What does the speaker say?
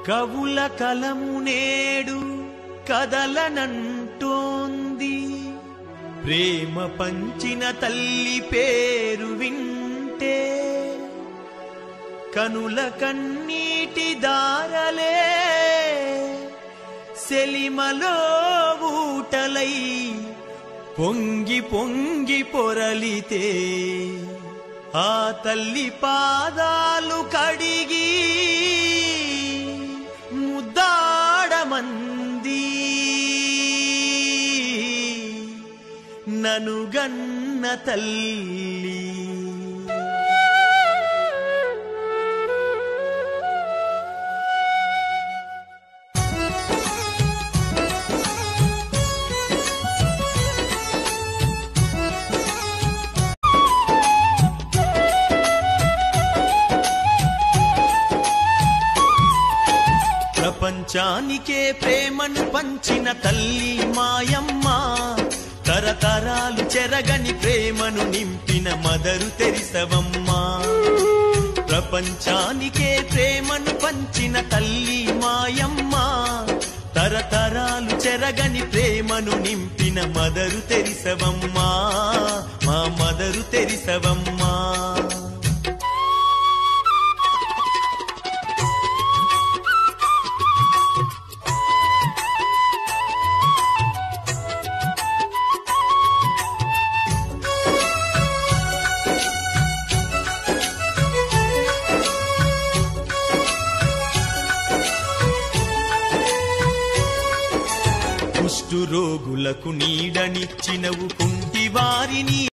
కవుల కలము నేడు కదలనంటోంది ప్రేమ పంచిన తల్లి పేరు వింటే కనుల కన్నీటి దారలే సెలిమలో ఊటలై పొంగి పొంగి పొరలితే ఆ తల్లి పాదాలు కడిగి ముద్దాడమంది ననుగన్న తల్లి ప్రపంచానికే ప్రేమను పంచిన తల్లి మాయమ్మ తరతరాలు చెరగని ప్రేమను నింపిన మదరు తెరిసవమ్మ ప్రపంచానికే ప్రేమను పంచిన తల్లి మాయమ్మ తరతరాలు చెరగని ప్రేమను నింపిన మదరు తెరిసవమ్మ మా మదరు తెరిసవమ్మా కుష్టు రోగులకు నీడనిచ్చినవు కుంటి వారిని